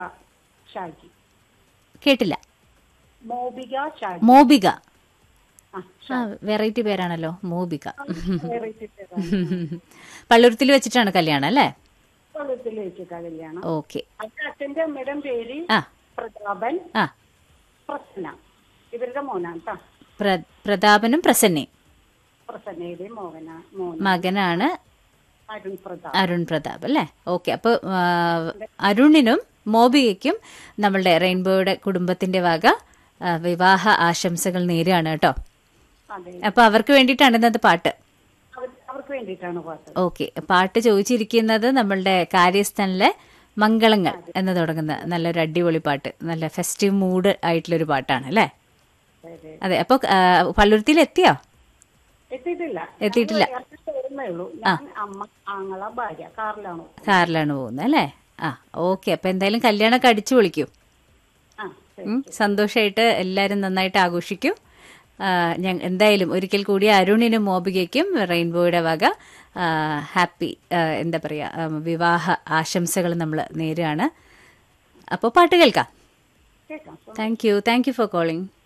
ഷാജി കേട്ടില്ല മോബിക ഷാജി മോബിക ആ ആ വെറൈറ്റി പേരാണല്ലോ മോബിക വെറൈറ്റി പേരാണ്. പള്ളുരുത്തിൽ വെച്ചിട്ടാണ് കല്യാണം അല്ലേ കൊല്ലത്തിൽ വെച്ചിട്ടാ കല്യാണം ഓക്കെ അത് അച്ഛന്റെ അമ്മയുടെ പേര് ആ പ്രതാപൻ ആ പ്രസന്ന ഇവരുടെ മോനാണ് കേട്ടോ പ്ര- പ്രതാപനും പ്രസന്നയും പ്രസന്നയുടെ മോഹന മോൻ മകനാണ് അരുൺ പ്രതാപ് അരുൺ പ്രതാപ് അല്ലേ ഓക്കെ അപ്പോൾ അരുണിനും മോബികയ്ക്കും നമ്മളുടെ റെയിൻബോയുടെ കുടുംബത്തിന്റെ വക ആ, വിവാഹ ആശംസകൾ നേരുകയാണ് കേട്ടോ അതെ അപ്പൊ അവർക്ക് വേണ്ടിയിട്ടാണ് ഇന്നത്തെ പാട്ട് അവർ- അവർക്ക് വേണ്ടിയിട്ടാണ് പാട്ട് ഓക്കെ പാട്ട് ചോദിച്ചിരിക്കുന്നത് നമ്മളുടെ കാര്യസ്ഥനിലെ മംഗളങ്ങൾ എന്ന് തുടങ്ങുന്ന നല്ലൊരു അടിപൊളി പാട്ട് നല്ല ഫെസ്റ്റീവ് മൂഡ് ആയിട്ടുള്ളൊരു പാട്ടാണ് അല്ലേ അതെ. അതെ അപ്പോൾ പള്ളുരുത്തിയിൽ എത്തിയോ എത്തിയിട്ടില്ല എത്തിയിട്ടില്ല. ഞാൻ ഇറങ്ങി വരുന്നേ ഉള്ളൂ ഞാൻ അമ്മ ആങ്ങള ഭാര്യ കാറിലാണ് കാറിലാണ് പോകുന്നത് അല്ലേ ആ ഓക്കെ അപ്പൊ എന്തായാലും കല്യാണമൊക്കെ അടിച്ചു പൊളിക്കൂ ആ ശരി. ഉം, സന്തോഷമായിട്ട് എല്ലാവരും നന്നായിട്ട് ആഘോഷിക്കും ആ, ഞാൻ എന്തായാലും ഒരിക്കൽ കൂടി അരുണിനും മോബികയ്ക്കും റെയിൻബോയുടെ വക ആ, ഹാപ്പി ആ, എന്താ പറയുക വിവാഹ ആശംസകൾ നമ്മൾ നേരുകയാണ് അപ്പോൾ പാട്ട് കേൾക്കാം കേൾക്കാം thank you thank you for calling